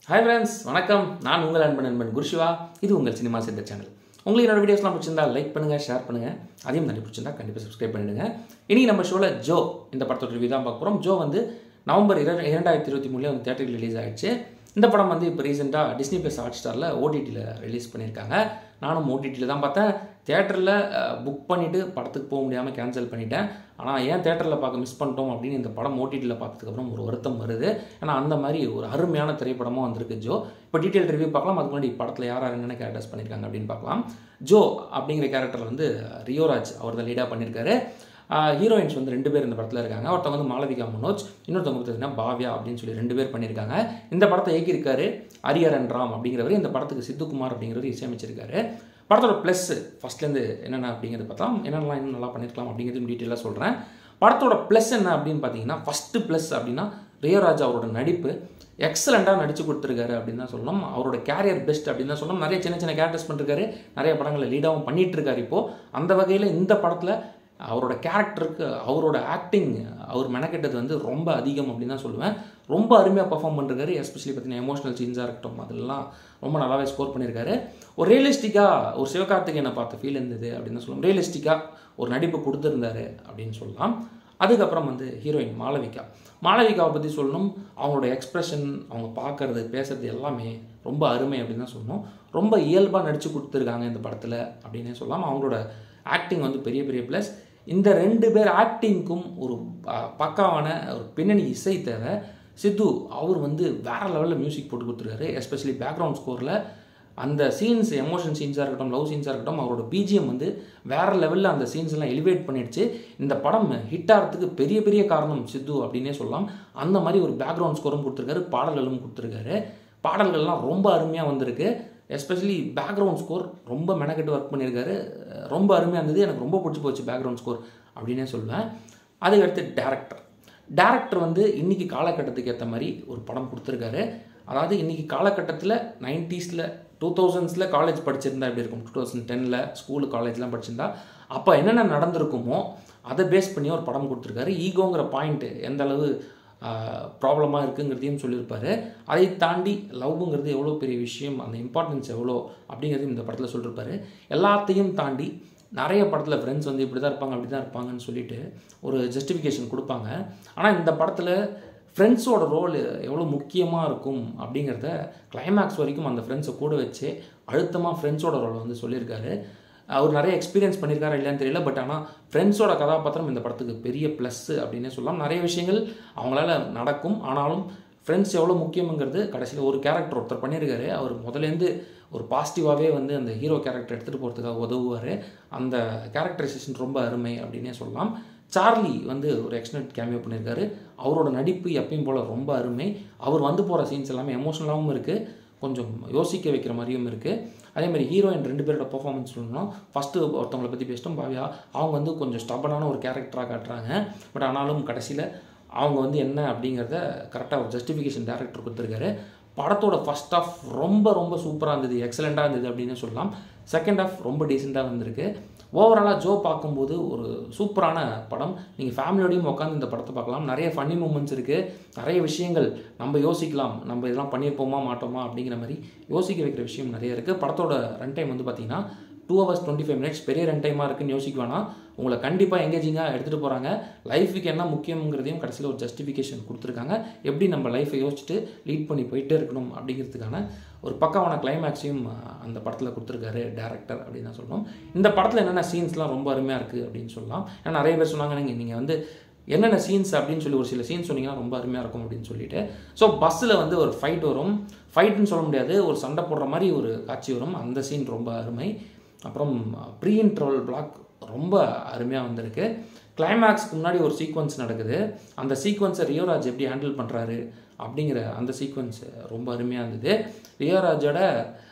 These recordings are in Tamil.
ஹாய் ஃப்ரெண்ட்ஸ் வணக்கம் நான் உங்கள் அன்பன் நண்பன் குருஷிவா இது உங்கள் சினிமா சென்டர் சேனல் உங்களுக்கு என்னோட வீடியோஸ்லாம் பிடிச்சிருந்தா லைக் பண்ணுங்கள் ஷேர் பண்ணுங்கள் அதையும் தாண்டி பிடிச்சிருந்தா கண்டிப்பாக சப்ஸ்கிரைப் பண்ணிடுங்க இனி நம்ம ஷோவில் ஜோ இந்த படத்தோட ரிவ்யூ தான் பார்க்க போகிறோம் ஜோ வந்து நவம்பர் இர இரண்டாயிரத்தி இருபத்தி மூணுலேயே வந்து தேட்டரில் ரிலீஸ் ஆயிடுச்சு இந்த படம் வந்து இப்போ ரீசெண்டாக டிஸ்னி ப்ளஸ் ஹாட் ஸ்டாரில் ஓடிடியில் ரிலீஸ் பண்ணியிருக்காங்க நானும் ஓடிடியில் தான் பார்த்தேன் தேட்டரில் புக் பண்ணிவிட்டு படத்துக்கு போக முடியாமல் கேன்சல் பண்ணிட்டேன் ஆனால் ஏன் தேட்டரில் பார்க்க மிஸ் பண்ணிட்டோம் அப்படின்னு இந்த படம் ஓடிடியில் பார்த்ததுக்கப்புறம் ஒரு வருத்தம் வருது ஏன்னா அந்த மாதிரி ஒரு அருமையான திரைப்படமும் வந்திருக்கு ஜோ இப்போ டீட்டெயில் ரிவ்யூ பார்க்கலாம் அதுக்கு முன்னாடி படத்தில் யார் யார் என்னென்ன கேரக்டர்ஸ் பண்ணியிருக்காங்க அப்படின்னு பார்க்கலாம் ஜோ அப்படிங்கிற கேரக்டர் வந்து ரியோராஜ் அவர் தான் லீடாக பண்ணியிருக்காரு ஹீரோயின்ஸ் வந்து ரெண்டு பேர் இந்த படத்தில் இருக்காங்க ஒருத்தவங்க வந்து மாளவிகா மனோஜ் இன்னொருத்தவங்க பார்த்தீங்கன்னா பாவ்யா அப்படின்னு சொல்லி ரெண்டு பேர் பண்ணியிருக்காங்க இந்த படத்தை இயக்கியிருக்காரு ஹரியரன் ராம் அப்படிங்கிறவர் இந்த படத்துக்கு சித்துக்குமார் அப்படிங்கிறவர் இசையமைச்சிருக்காரு படத்தோட ப்ளஸ் ஃபஸ்ட்லேருந்து என்னென்ன அப்படிங்கிறது பார்த்தா என்னென்னலாம் இன்னும் நல்லா பண்ணியிருக்கலாம் அப்படிங்கிறது டீட்டெயிலாக சொல்கிறேன் படத்தோட ப்ளஸ் என்ன அப்படின்னு பார்த்தீங்கன்னா ஃபஸ்ட்டு ப்ளஸ் அப்படின்னா ரியராஜ் அவரோட நடிப்பு எக்ஸலண்ட்டாக நடிச்சு கொடுத்துருக்காரு அப்படின்னு தான் சொல்லணும் அவரோட கேரியர் பெஸ்ட் அப்படின்னு தான் சொல்லணும் நிறைய சின்ன சின்ன கேரக்டர்ஸ் பண்ணிருக்காரு நிறைய படங்களில் லீடாகவும் பண்ணிட்டு இருக்காரு இப்போது அந்த வகையில் இந்த படத்தில் அவரோட கேரக்டருக்கு அவரோட ஆக்டிங் அவர் மெனக்கெட்டது வந்து ரொம்ப அதிகம் அப்படின்னு தான் சொல்லுவேன் ரொம்ப அருமையாக பர்ஃபார்ம் பண்ணிருக்காரு எஸ்பெஷலி பார்த்தீங்கன்னா எமோஷனல் சீன்ஸாக இருக்கட்டும் அதெல்லாம் ரொம்ப நல்லாவே ஸ்கோர் பண்ணியிருக்காரு ஒரு ரியலிஸ்டிக்காக ஒரு சிவகார்த்திகேயனை பார்த்த ஃபீல் இருந்தது அப்படின்னு தான் சொல்லுவோம் ரியலிஸ்டிக்காக ஒரு நடிப்பு கொடுத்துருந்தாரு அப்படின்னு சொல்லலாம் அதுக்கப்புறம் வந்து ஹீரோயின் மாளவிகா மாளவிகாவை பற்றி சொல்லணும் அவங்களோட எக்ஸ்ப்ரெஷன் அவங்க பார்க்குறது பேசுறது எல்லாமே ரொம்ப அருமை அப்படின்னு தான் சொல்லணும் ரொம்ப இயல்பாக நடித்து கொடுத்துருக்காங்க இந்த படத்தில் அப்படின்னே சொல்லலாம் அவங்களோட ஆக்டிங் வந்து பெரிய பெரிய ப்ளஸ் இந்த ரெண்டு பேர் ஆக்டிங்க்கும் ஒரு பக்காவான ஒரு பின்னணி இசை தேவை சித்து அவர் வந்து வேற லெவலில் மியூசிக் போட்டு கொடுத்துருக்காரு எஸ்பெஷலி பேக்ரவுண்ட் ஸ்கோரில் அந்த சீன்ஸ் எமோஷன் சீன்ஸாக இருக்கட்டும் லவ் சீன்ஸாக இருக்கட்டும் அவரோட பிஜிஎம் வந்து வேறு லெவலில் அந்த சீன்ஸ் எல்லாம் எலிவேட் பண்ணிடுச்சு இந்த படம் ஹிட் ஆகிறதுக்கு பெரிய பெரிய காரணம் சித்து அப்படின்னே சொல்லலாம் அந்த மாதிரி ஒரு பேக்ரவுண்ட் ஸ்கோரும் கொடுத்துருக்காரு பாடல்களும் கொடுத்துருக்காரு பாடல்கள்லாம் ரொம்ப அருமையாக வந்திருக்கு எஸ்பெஷலி பேக்ரவுண்ட் ஸ்கோர் ரொம்ப மெனக்கெட்டு ஒர்க் பண்ணியிருக்காரு ரொம்ப அருமையாக இருந்தது எனக்கு ரொம்ப பிடிச்சி போச்சு பேக்ரவுண்ட் ஸ்கோர் அப்படின்னே சொல்லுவேன் அதுக்கடுத்து டேரக்டர் டேரக்டர் வந்து இன்றைக்கி காலகட்டத்துக்கு ஏற்ற மாதிரி ஒரு படம் கொடுத்துருக்காரு அதாவது இன்றைக்கி காலகட்டத்தில் நைன்ட்டீஸில் டூ தௌசண்ட்ஸில் காலேஜ் படிச்சிருந்தா எப்படி இருக்கும் டூ தௌசண்ட் டெனில் ஸ்கூலு காலேஜ்லாம் படிச்சிருந்தா அப்போ என்னென்ன நடந்திருக்குமோ அதை பேஸ் பண்ணி ஒரு படம் கொடுத்துருக்காரு ஈகோங்கிற பாயிண்ட்டு எந்த அளவு ப்ராப்ளமாக இருக்குங்கிறதையும் சொல்லியிருப்பார் அதை தாண்டி லவ்ங்கிறது எவ்வளோ பெரிய விஷயம் அந்த இம்பார்ட்டன்ஸ் எவ்வளோ அப்படிங்கிறதையும் இந்த படத்தில் சொல்லியிருப்பாரு எல்லாத்தையும் தாண்டி நிறைய படத்தில் ஃப்ரெண்ட்ஸ் வந்து இப்படி தான் இருப்பாங்க அப்படி தான் இருப்பாங்கன்னு சொல்லிட்டு ஒரு ஜஸ்டிஃபிகேஷன் கொடுப்பாங்க ஆனால் இந்த படத்தில் ஃப்ரெண்ட்ஸோட ரோல் எவ்வளோ முக்கியமாக இருக்கும் அப்படிங்கிறத கிளைமேக்ஸ் வரைக்கும் அந்த ஃப்ரெண்ட்ஸை கூட வச்சு அழுத்தமாக ஃப்ரெண்ட்ஸோட ரோலை வந்து சொல்லியிருக்காரு அவர் நிறைய எக்ஸ்பீரியன்ஸ் பண்ணியிருக்காரா இல்லையான்னு தெரியல பட் ஆனால் ஃப்ரெண்ட்ஸோட கதாபாத்திரம் இந்த படத்துக்கு பெரிய ப்ளஸ்ஸு அப்படின்னே சொல்லலாம் நிறைய விஷயங்கள் அவங்களால நடக்கும் ஆனாலும் ஃப்ரெண்ட்ஸ் எவ்வளோ முக்கியங்கிறது கடைசியில் ஒரு கேரக்டர் ஒருத்தர் பண்ணியிருக்காரு அவர் முதலேருந்து ஒரு பாசிட்டிவாகவே வந்து அந்த ஹீரோ கேரக்டர் எடுத்துகிட்டு போகிறதுக்காக உதவுவார் அந்த கேரக்டரைசேஷன் ரொம்ப அருமை அப்படின்னே சொல்லலாம் சார்லி வந்து ஒரு எக்ஸ்டனட் கேமியோ பண்ணியிருக்காரு அவரோட நடிப்பு எப்பயும் போல் ரொம்ப அருமை அவர் வந்து போகிற சீன்ஸ் எல்லாமே எமோஷனலாகவும் இருக்குது கொஞ்சம் யோசிக்க வைக்கிற மாதிரியும் இருக்குது அதே மாதிரி ஹீரோயின் ரெண்டு பேரோட பர்ஃபார்மன்ஸ் சொல்லணும் ஃபஸ்ட்டு ஒருத்தவங்களை பற்றி பேசிட்டோம் பாவியா அவங்க வந்து கொஞ்சம் ஸ்டபனான ஒரு கேரக்டராக காட்டுறாங்க பட் ஆனாலும் கடைசியில் அவங்க வந்து என்ன அப்படிங்கிறத கரெக்டாக ஒரு ஜஸ்டிஃபிகேஷன் டேரக்டர் கொடுத்துருக்காரு படத்தோட ஃபஸ்ட் ஆஃப் ரொம்ப ரொம்ப சூப்பராக இருந்தது எக்ஸலண்ட்டாக இருந்தது அப்படின்னு சொல்லலாம் செகண்ட் ஆஃப் ரொம்ப டீசெண்டாக வந்திருக்கு ஓவராலாக ஜோ பார்க்கும்போது ஒரு சூப்பரான படம் நீங்கள் ஃபேமிலியோடையும் உட்காந்து இந்த படத்தை பார்க்கலாம் நிறைய ஃபன்னி மூமெண்ட்ஸ் இருக்குது நிறைய விஷயங்கள் நம்ம யோசிக்கலாம் நம்ம இதெல்லாம் பண்ணியிருப்போமா மாட்டோமா அப்படிங்கிற மாதிரி யோசிக்க வைக்கிற விஷயம் நிறைய இருக்குது படத்தோட ரன் டைம் வந்து பார்த்திங்கன்னா two hours twenty five minutes பெரிய ரன் டைமாக இருக்குன்னு யோசிக்க வேணாம் உங்களை கண்டிப்பாக எங்கேஜிங்காக எடுத்துகிட்டு போகிறாங்க லைஃபுக்கு என்ன முக்கியங்கிறதையும் கடைசியில் ஒரு ஜஸ்டிஃபிகேஷன் கொடுத்துருக்காங்க எப்படி நம்ம லைஃப்பை யோசிச்சுட்டு லீட் பண்ணி போயிட்டே இருக்கணும் அப்படிங்கிறதுக்கான ஒரு பக்கமான கிளைமேக்ஸையும் அந்த படத்தில் கொடுத்துருக்காரு டேரக்டர் அப்படின்னு தான் சொல்லணும் இந்த படத்தில் என்னென்ன சீன்ஸ்லாம் ரொம்ப அருமையாக இருக்குது அப்படின்னு சொல்லலாம் ஏன்னா நிறைய பேர் சொன்னாங்க நீங்கள் நீங்கள் வந்து என்னென்ன சீன்ஸ் அப்படின்னு சொல்லி ஒரு சில சீன்ஸ் சொன்னீங்கன்னா ரொம்ப அருமையாக இருக்கும் அப்படின்னு சொல்லிட்டு ஸோ பஸ்ஸில் வந்து ஒரு ஃபைட் வரும் ஃபைட்டுன்னு சொல்ல முடியாது ஒரு சண்டை போடுற மாதிரி ஒரு காட்சி வரும் அந்த சீன் ரொம்ப அருமை அப்புறம் ப்ரீ இன்ட்ரோல் பிளாக் ரொம்ப அருமையாக வந்திருக்கு கிளைமேக்ஸ்க்கு முன்னாடி ஒரு சீக்வன்ஸ் நடக்குது அந்த சீக்வன்ஸை ரியோராஜ் எப்படி ஹேண்டில் பண்ணுறாரு அப்படிங்கிற அந்த சீக்வன்ஸ் ரொம்ப அருமையாக இருந்தது ரியோராஜோட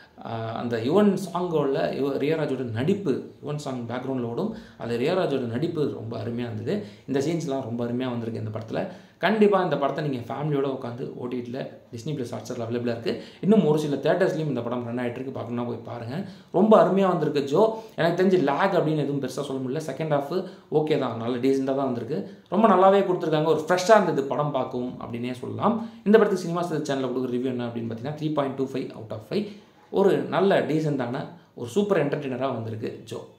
அந்த யுவன் சாங்கோட ரியோராஜோட நடிப்பு யுவன் சாங் பேக்ரவுண்டில் ஓடும் அது ரியோராஜோட நடிப்பு ரொம்ப அருமையாக இருந்தது இந்த சீன்ஸ்லாம் ரொம்ப அருமையாக வந்திருக்கு இந்த படத்தில் கண்டிப்பாக இந்த படத்தை நீங்கள் ஃபேமிலியோட உட்காந்து ஓடிடியில் டிஸ்னி ப்ளஸ் ஹாட்ஸ்டாரில் அவைலபிளாக இருக்குது இன்னும் ஒரு சில தேட்டர்ஸ்லையும் இந்த படம் ரன் ஆகிட்டு இருக்கு பார்க்கணும்னா போய் பாருங்கள் ரொம்ப அருமையாக வந்திருக்கு ஜோ எனக்கு தெரிஞ்சு லேக் அப்படின்னு எதுவும் பெருசாக சொல்ல முடியல செகண்ட் ஹாஃப் ஓகே தான் நல்ல டீசெண்டாக தான் வந்திருக்கு ரொம்ப நல்லாவே கொடுத்துருக்காங்க ஒரு ஃப்ரெஷ்ஷாக இருந்தது படம் பார்க்கவும் அப்படின்னே சொல்லலாம் இந்த படத்துக்கு சினிமா சேனலில் கொடுக்குற ரிவ்யூ என்ன அப்படின்னு பார்த்தீங்கன்னா three point two five out of five ஒரு நல்ல டீசெண்டான ஒரு சூப்பர் என்டர்டெய்னராக வந்திருக்கு ஜோ